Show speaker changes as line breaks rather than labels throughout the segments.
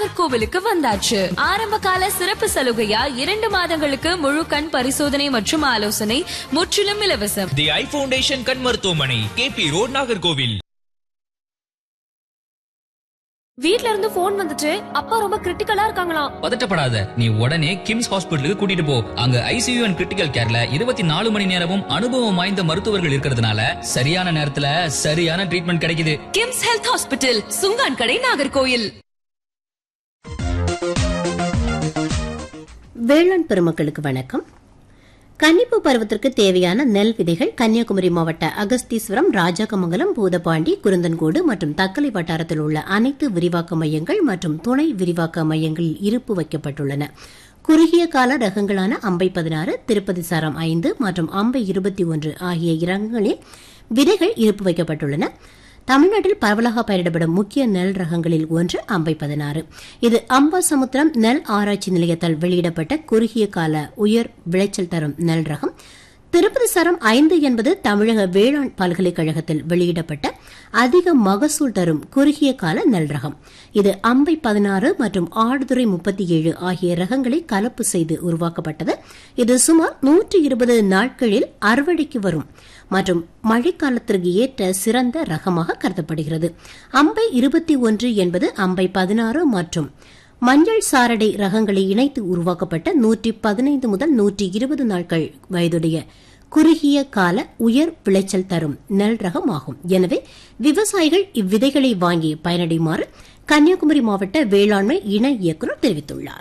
நாகர்கோவிலுக்கு வந்தாச்சு ஆரம்ப கால சிறப்பு சலுகையா இரண்டு மாதங்களுக்கு முழு கண் பரிசோதனை மற்றும் ஆலோசனை முற்றிலும் இலவசம்
தி ஐ ஃபவுண்டேஷன் கண் மருத்துவமனை கேபி ரோட் நாகர்கோவில்
வீட்ல இருந்து போன் வந்துச்சு அப்பா ரொம்ப கிரிட்டிக்கலா இருக்காங்களாம்
பதட்டப்படாத நீ உடனே கிம்ஸ் ஹாஸ்பிட்டலுக்கு கூட்டிட்டு போ அங்க ஐசியூ அண்ட் கிரிட்டிக்கல் கேர்ல இருபத்தி நாலு மணி நேரமும் அனுபவம் வாய்ந்த மருத்துவர்கள் இருக்கிறதுனால சரியான நேரத்துல சரியான ட்ரீட்மெண்ட் கிடைக்குது
கிம்ஸ் ஹெல்த் ஹாஸ்பிட்டல் சுங்கான் கடை நாகர்கோயில்
வேளாண் பெருமக்களுக்கு வணக்கம் கன்னிப்பு பருவத்திற்கு தேவையான நெல் விதைகள் கன்னியாகுமரி மாவட்ட அகஸ்தீஸ்வரம் ராஜாக்கமங்கலம் பூதப்பாண்டி குருந்தன்கோடு மற்றும் தக்கலை வட்டாரத்தில் உள்ள அனைத்து விரிவாக்க மையங்கள் மற்றும் துணை விரிவாக்க மையங்களில் இருப்பு வைக்கப்பட்டுள்ளன குறுகிய கால ரகங்களான அம்பை பதினாறு திருப்பதி சாரம் ஐந்து மற்றும் அம்பை இருபத்தி ஒன்று ஆகிய இரகங்களில் விதைகள் இருப்பு வைக்கப்பட்டுள்ளன தமிழ்நாட்டில் பரவலாக பயிரிடப்படும் முக்கிய நெல் ரகங்களில் ஒன்று அம்பை பதினாறு இது அம்பாசமுத்திரம் நெல் ஆராய்ச்சி நிலையத்தால் வெளியிடப்பட்ட குறுகிய கால உயர் விளைச்சல் தரும் நெல் ரகம் திருப்பதி சரம் ஐந்து என்பது தமிழக வேளாண் பல்கலைக்கழகத்தில் வெளியிடப்பட்ட அதிக மகசூல் தரும் குறுகிய கால நெல் ரகம் இது அம்பை பதினாறு மற்றும் ஆடுதுறை முப்பத்தி ஏழு ஆகிய ரகங்களை கலப்பு செய்து உருவாக்கப்பட்டது இது சுமார் நூற்றி இருபது நாட்களில் அறுவடைக்கு வரும் மற்றும் மழைக்காலத்திற்கு ஏற்ற சிறந்த ரகமாக கருதப்படுகிறது அம்பை இருபத்தி ஒன்று என்பது அம்பை பதினாறு மற்றும் மஞ்சள் சாரடை ரகங்களை இணைத்து உருவாக்கப்பட்ட நூற்றி பதினைந்து முதல் நூற்றி இருபது நாட்கள் வயதுடைய குறுகிய கால உயர் விளைச்சல் தரும் நெல் ரகம் ஆகும் எனவே விவசாயிகள் இவ்விதைகளை வாங்கி பயனடையுமாறு கன்னியாகுமரி மாவட்ட வேளாண்மை இணை இயக்குநர் தெரிவித்துள்ளார்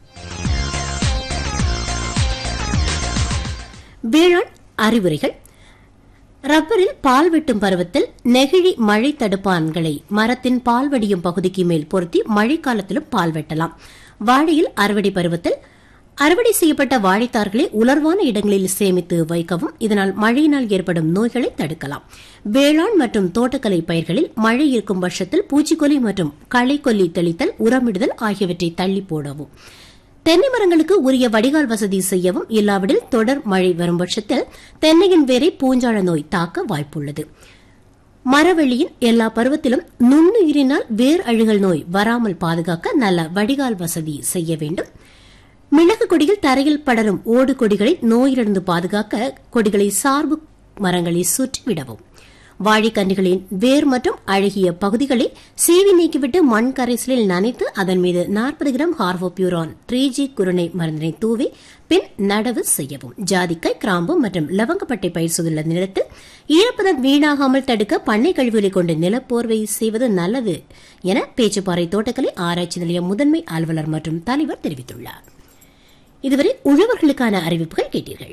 வேளாண் அறிவுரைகள் ரப்பரில் பால் வெட்டும் பருவத்தில் நெகிழி மழை தடுப்பான்களை மரத்தின் பால் வடியும் பகுதிக்கு மேல் பொருத்தி மழைக்காலத்திலும் பால் வெட்டலாம் வாழையில் அறுவடை பருவத்தில் அறுவடை செய்யப்பட்ட வாழைத்தார்களை உலர்வான இடங்களில் சேமித்து வைக்கவும் இதனால் மழையினால் ஏற்படும் நோய்களை தடுக்கலாம் வேளாண் மற்றும் தோட்டக்கலை பயிர்களில் மழை இருக்கும் பட்சத்தில் பூச்சிக்கொல்லி மற்றும் களைக்கொல்லி தெளித்தல் உரமிடுதல் ஆகியவற்றை தள்ளி போடவும் தென்னை மரங்களுக்கு உரிய வடிகால் வசதி செய்யவும் இல்லாவிடில் தொடர் மழை வரும் பட்சத்தில் தென்னையின் வேரை பூஞ்சாழ நோய் தாக்க வாய்ப்புள்ளது மரவெளியின் எல்லா பருவத்திலும் நுண்ணுயிரினால் வேர் அழுகல் நோய் வராமல் பாதுகாக்க நல்ல வடிகால் வசதி செய்ய வேண்டும் மிளகு கொடியில் தரையில் படரும் ஓடு கொடிகளை நோயிலிருந்து பாதுகாக்க கொடிகளை சார்பு மரங்களை சுற்றி விடவும் வாழைக்கன்றுகளின் வேர் மற்றும் அழகிய பகுதிகளை சீவி நீக்கிவிட்டு மண் கரைசலில் நனைத்து அதன் மீது நாற்பது கிராம் ஹார்வோபியூரான் த்ரீ ஜி குருணை மருந்தினை தூவி பின் நடவு செய்யவும் ஜாதிக்காய் கிராம்பு மற்றும் லவங்கப்பட்டை பயிர் செய்துள்ள நிலத்தில் ஈரப்பதம் வீணாகாமல் தடுக்க பண்ணை கழிவுகளை கொண்டு நிலப்போர்வை செய்வது நல்லது என பேச்சுப்பாறை தோட்டக்கலை ஆராய்ச்சி நிலைய முதன்மை அலுவலர் மற்றும் தலைவர் தெரிவித்துள்ளார் இதுவரை உழவர்களுக்கான அறிவிப்புகள் கேட்டீர்கள்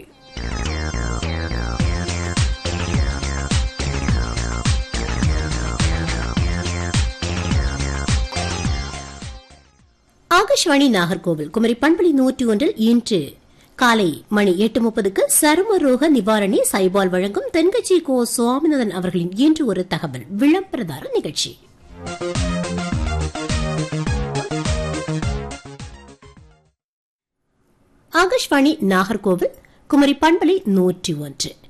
ஆகாஷ்வாணி நாகர்கோவில் குமரி பண்பலி நூற்றி ஒன்றில் இன்று காலை மணி எட்டு முப்பதுக்கு சரும ரோக நிவாரணி சைபால் வழங்கும் தென்கட்சி கோ சுவாமிநாதன் அவர்களின் இன்று ஒரு தகவல் விளம்பரதார நிகழ்ச்சி ஆகாஷ்வாணி நாகர்கோவில் குமரி பண்பலை நூற்றி ஒன்று